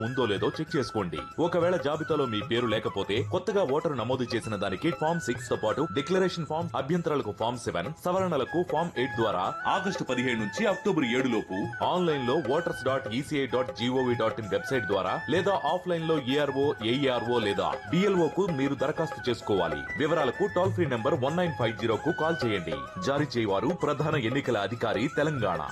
ఉందో లేదో చెక్ చేసుకోండి ఒకవేళ జాబితాలో మీ పేరు లేకపోతే కొత్తగా ఓటరు నమోదు చేసిన దానికి ఫామ్ సిక్స్ తో పాటు డిక్లరేషన్ ఫామ్ అభ్యంతరాలకు ఫామ్ సెవెన్ సవరణలకు ఫామ్ ఎయిట్ ద్వారా ఆగస్టు పదిహేడు నుంచి అక్టోబర్ ఏడు లోపు ఆన్లైన్ లో voters dot ECI dot GOV dot in website ద్వారా లేదా ఆఫ్లైన్ లో ఏఆర్ఓ ఏఈఆర్ఓ లేదా డిఎల్ఓ కు మీరు దరఖాస్తు చేసుకోవాలి వివరాలకు toll free number one nine five zero కు కాల్ చేయండి జారీ చేయవారు ప్రధాన ఎన్నికల అధికారి తెలంగాణ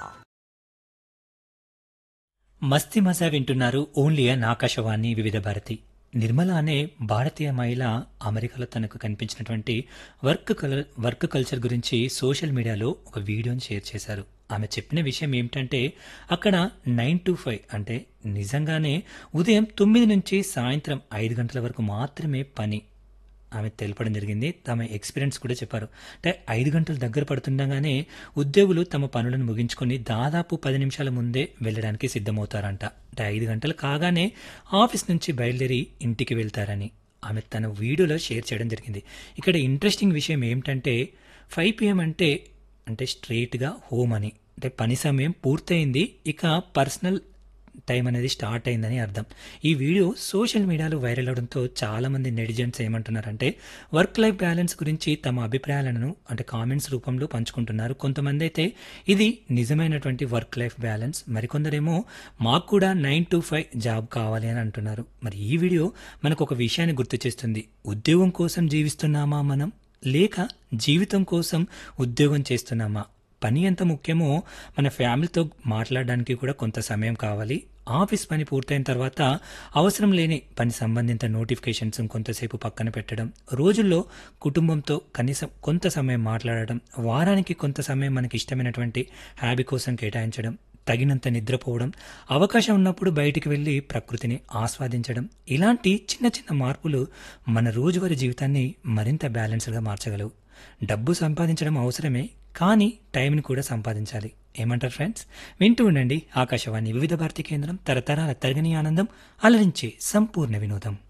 మస్తి మజా వింటున్నారు ఓన్లీ అన్ ఆకాశవాణి వివిధ భారతి నిర్మల అనే భారతీయ మహిళ అమెరికాలో తనకు కనిపించినటువంటి వర్క్ కల వర్క్ కల్చర్ గురించి సోషల్ మీడియాలో ఒక వీడియోని షేర్ చేశారు ఆమె చెప్పిన విషయం ఏమిటంటే అక్కడ నైన్ టు ఫైవ్ అంటే నిజంగానే ఉదయం తొమ్మిది నుంచి సాయంత్రం ఐదు గంటల వరకు మాత్రమే పని ఆమె తెలపడం జరిగింది తమ ఎక్స్పీరియన్స్ కూడా చెప్పారు అంటే ఐదు గంటలు దగ్గర పడుతుండగానే ఉద్యోగులు తమ పనులను ముగించుకొని దాదాపు పది నిమిషాల ముందే వెళ్ళడానికి సిద్ధమవుతారంట అంటే ఐదు గంటలు కాగానే ఆఫీస్ నుంచి బయలుదేరి ఇంటికి వెళ్తారని ఆమె తన వీడియోలో షేర్ చేయడం జరిగింది ఇక్కడ ఇంట్రెస్టింగ్ విషయం ఏమిటంటే ఫైవ్ పిఎం అంటే అంటే స్ట్రైట్గా హోమ్ అని అంటే పని సమయం పూర్తయింది ఇక పర్సనల్ టైం అనేది స్టార్ట్ అయిందని అర్థం ఈ వీడియో సోషల్ మీడియాలో వైరల్ అవడంతో చాలామంది నెటిజన్స్ ఏమంటున్నారంటే వర్క్ లైఫ్ బ్యాలెన్స్ గురించి తమ అభిప్రాయాలను అంటే కామెంట్స్ రూపంలో పంచుకుంటున్నారు కొంతమంది అయితే ఇది నిజమైనటువంటి వర్క్ లైఫ్ బ్యాలెన్స్ మరికొందరేమో మాకు కూడా నైన్ టు ఫైవ్ జాబ్ కావాలి అని అంటున్నారు మరి ఈ వీడియో మనకు ఒక విషయాన్ని గుర్తు చేస్తుంది ఉద్యోగం కోసం జీవిస్తున్నామా మనం లేక జీవితం కోసం ఉద్యోగం చేస్తున్నామా పని ఎంత ముఖ్యమో మన ఫ్యామిలీతో మాట్లాడడానికి కూడా కొంత సమయం కావాలి ఆఫీస్ పని పూర్తయిన తర్వాత అవసరం లేని పని సంబంధిత నోటిఫికేషన్స్ కొంతసేపు పక్కన పెట్టడం రోజుల్లో కుటుంబంతో కనీసం కొంత సమయం మాట్లాడడం వారానికి కొంత సమయం మనకి ఇష్టమైనటువంటి హ్యాబీ కోసం కేటాయించడం తగినంత నిద్రపోవడం అవకాశం ఉన్నప్పుడు బయటికి వెళ్ళి ప్రకృతిని ఆస్వాదించడం ఇలాంటి చిన్న చిన్న మార్పులు మన రోజువారీ జీవితాన్ని మరింత బ్యాలెన్స్డ్గా మార్చగలవు డబ్బు సంపాదించడం అవసరమే కానీ టైంని కూడా సంపాదించాలి ఏమంటారు ఫ్రెండ్స్ వింటూ ఉండండి ఆకాశవాణి వివిధ భారతి కేంద్రం తరతరాల తరగని ఆనందం అలరించే సంపూర్ణ వినోదం